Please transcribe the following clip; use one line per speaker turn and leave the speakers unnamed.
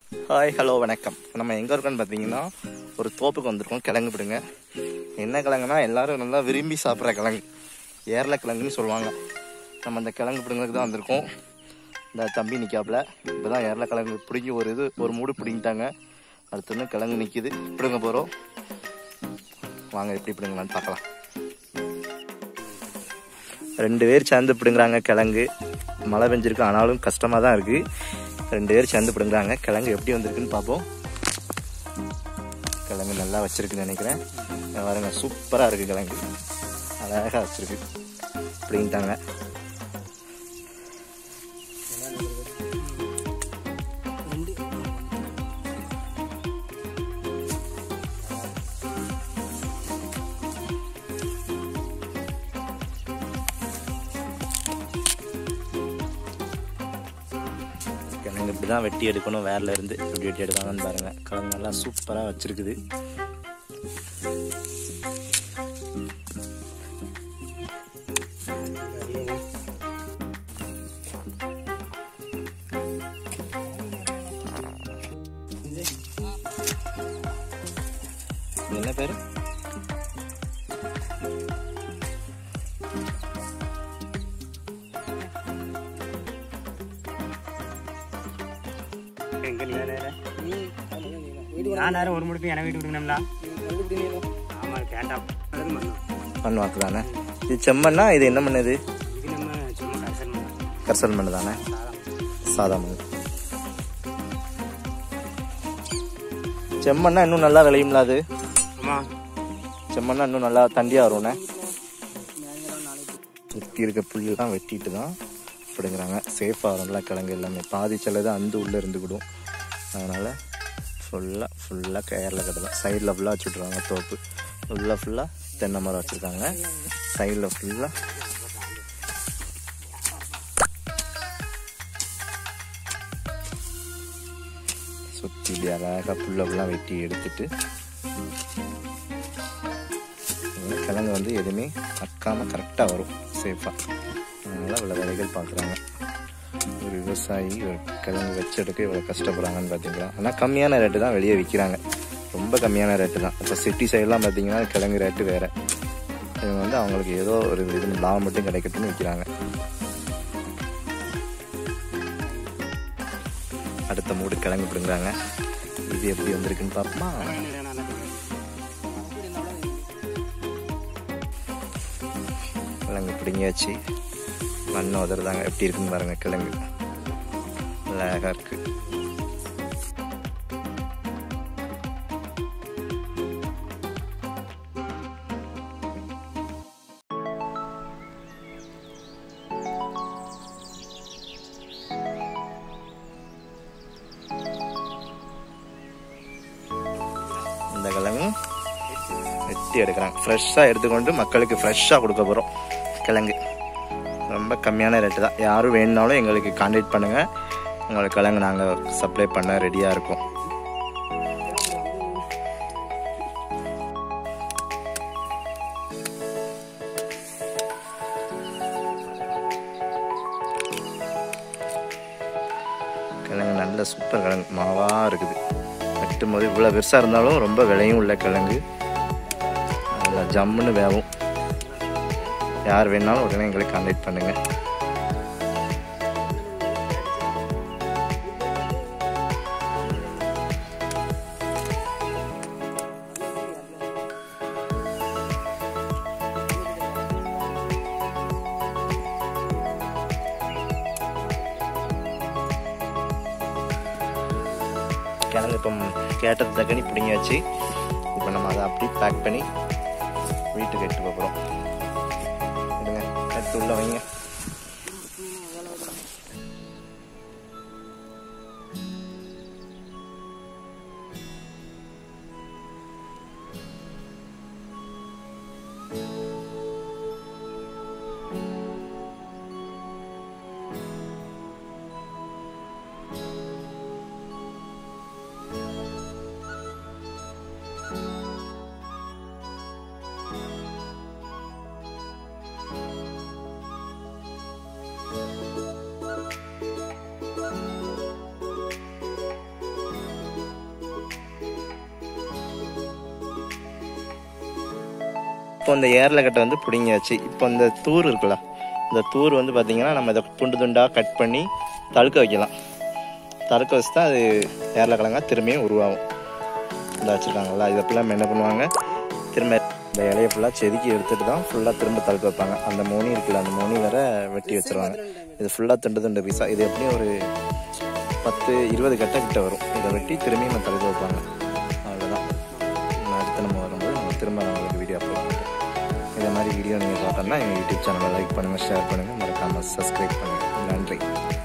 hi hello வணக்கம் நம்ம எங்கே இருக்கோம்னு பார்த்தீங்கன்னா ஒரு தோப்புக்கு வந்திருக்கோம் கிழங்கு பிடுங்க என்ன கிழங்குனா எல்லாரும் நல்லா விரும்பி சாப்பிட்ற கிழங்கு ஏரல கிழங்குன்னு சொல்லுவாங்க நம்ம அந்த கிழங்கு பிடுங்களுக்கு தான் வந்திருக்கோம் இந்த தம்பி நிற்காப்புல இப்போ தான் ஏரல கிழங்கு பிடிங்கி ஒரு இது ஒரு மூடு பிடிங்கிட்டாங்க அடுத்து இன்னும் கிழங்கு நிற்கிது பிடுங்க போகிறோம் வாங்க எப்படி பிடுங்கலான்னு பார்க்கலாம் ரெண்டு பேர் சேர்ந்து பிடுங்குறாங்க கிழங்கு மழை பெஞ்சிருக்கு ஆனாலும் கஷ்டமாக தான் இருக்குது ரெண்டு பேர் சேர்ந்து பிடுங்குறாங்க கிழங்கு எப்படி வந்திருக்குன்னு பார்ப்போம் கிழங்கு நல்லா வச்சிருக்குன்னு நினைக்கிறேன் இங்க பாருங்க சூப்பராக இருக்குது கிழங்கு அழகாக வச்சிருக்கு பிடிங்கிட்டாங்க கிழங்கு இப்படி தான் வெட்டி எடுக்கணும் வேரில் இருந்து இப்படி வெட்டி எடுக்காங்கன்னு பாருங்க கிழங்கு நல்லா சூப்பராக வச்சிருக்குது என்ன பேரு
எங்க நீ வேற நான் நேரம் ஒரு முடிப்பு எனக்கு வீட்டு விடுங்கண்ணா ஆமா கேட்டா அது மண்ணு
மண் வாக்கு தானே இது செம்மண்ணா இது என்ன மண் இது
இது நம்ம சும்மா கன்சல் பண்ணலாம்
கரிசல் மண் தானே சாதா மண் செம்மண்ணா இன்னும் நல்லா விளையும்ல அது
ஆமா
செம்மண்ணா இன்னும் நல்லா தண்டியாக வரும்ண்ணே சுற்றி இருக்க புல்லுலாம் வெட்டிட்டு தான் பிடுங்குறாங்க சேஃபாக வரும்ல கிழங்கு எல்லாமே பாதி சிலது அந்து உள்ளே இருந்துக்கிடும் அதனால் ஃபுல்லாக ஃபுல்லாக கேரளா கட்டு தான் சைடில் ஃபுல்லாக வச்சு விட்ருவாங்க தோப்பு உள்ளே ஃபுல்லாக தென்னை மரம் வச்சுருக்காங்க சைடில் ஃபுல்லாக சுற்றி இப்படி அழகாக புல்லை ஃபுல்லாக வெட்டி எடுத்துட்டு கிழங்கு வந்து எதுவுமே அக்காமல் கரெக்டாக வரும் சேஃபாக அதனால் இவ்வளோ வேலைகள் பார்க்குறாங்க ஒரு விவசாயி ஒரு கிழங்கு வச்செடுக்க இவ்வளோ கஷ்டப்படுறாங்கன்னு பார்த்தீங்களா ஆனால் கம்மியான ரேட்டு தான் வெளியே விற்கிறாங்க ரொம்ப கம்மியான ரேட்டு தான் இப்போ சிட்டி சைடெலாம் பார்த்தீங்கன்னா கிழங்கு ரேட்டு வேறு இவங்க வந்து அவங்களுக்கு ஏதோ ஒரு இது லாபம் மட்டும் கிடைக்கட்டும்னு விற்கிறாங்க அடுத்த மூடு கிழங்கு பிடுங்குறாங்க இது எப்படி வந்திருக்குன்னு பார்ப்போமா கிழங்கு பிடுங்கியாச்சு மண்ணை உதறதாங்க எப்படி இருக்குன்னு பாருங்க கிழங்கு அழகாக இருக்கு இந்த கிழங்கு வெட்டி எடுக்கிறாங்க ஃப்ரெஷ்ஷாக எடுத்துக்கொண்டு மக்களுக்கு ஃப்ரெஷ்ஷாக கொடுக்க போகிறோம் கிழங்கு ரொம்ப கம்மியான ரேட்டு தான் யாரும் வேணுனாலும் எங்களுக்கு கான்டாக்ட் பண்ணுங்கள் உங்களுக்கு கிழங்கு நாங்கள் சப்ளை பண்ண ரெடியாக இருக்கோம் கிழங்கு நல்ல சூப்பர் கிழங்கு மாவாக இருக்குது வெட்டும் போது இவ்வளோ பெருசாக இருந்தாலும் ரொம்ப விலையும் உள்ள கிழங்கு நல்லா ஜம்முன்னு வேவும் யார் வேணாலும் உடனே எங்களுக்கு கான்டாக்ட் பண்ணுங்கள் கிழங்கு இப்போ கேட்டது தக்கனி பிடிங்கியாச்சு இப்போ நம்ம அதை அப்படியே பேக் பண்ணி வீட்டுக்கு எடுத்து போகிறோம் விடுங்க எடுத்து உள்ள வைங்க இப்போ இந்த ஏரலக்கட்டை வந்து பிடுங்கியாச்சு இப்போ இந்த தூர் இருக்குல்ல இந்த தூர் வந்து பார்த்திங்கன்னா நம்ம இதை துண்டு துண்டாக கட் பண்ணி தழுக்க வைக்கலாம் தழுக்க வச்சு தான் அது ஏரலக்கிழங்கா திரும்பியும் உருவாகும் இந்த வச்சுருக்காங்கல்ல இதை ஃபுல்லாக நம்ம என்ன பண்ணுவாங்க திரும்ப இந்த இலையை ஃபுல்லாக செதுக்கி எடுத்துட்டு தான் ஃபுல்லாக திரும்ப தழுக்க வைப்பாங்க அந்த மோனி இருக்குல்ல அந்த மோனி வர வெட்டி வச்சிருவாங்க இது ஃபுல்லாக துண்டு துண்டு பீஸாக இது எப்படியும் ஒரு பத்து இருபது கட்டை கிட்ட வரும் இதை வெட்டி திரும்பியும் நம்ம தழுக்க வைப்பாங்க அவ்வளோதான் அடுத்து நம்ம வரும்போது நம்ம திரும்ப நான் உங்களுக்கு வீடியோ அப்லோட் பண்ணுறேன் இதே மாதிரி வீடியோ நீங்கள் பார்க்கணுன்னா எங்கள் யூடியூப் சேனலை லைக் பண்ணுங்கள் ஷேர் பண்ணுங்கள் மறக்காமல் சப்ஸ்கிரைப் பண்ணுங்கள் நன்றி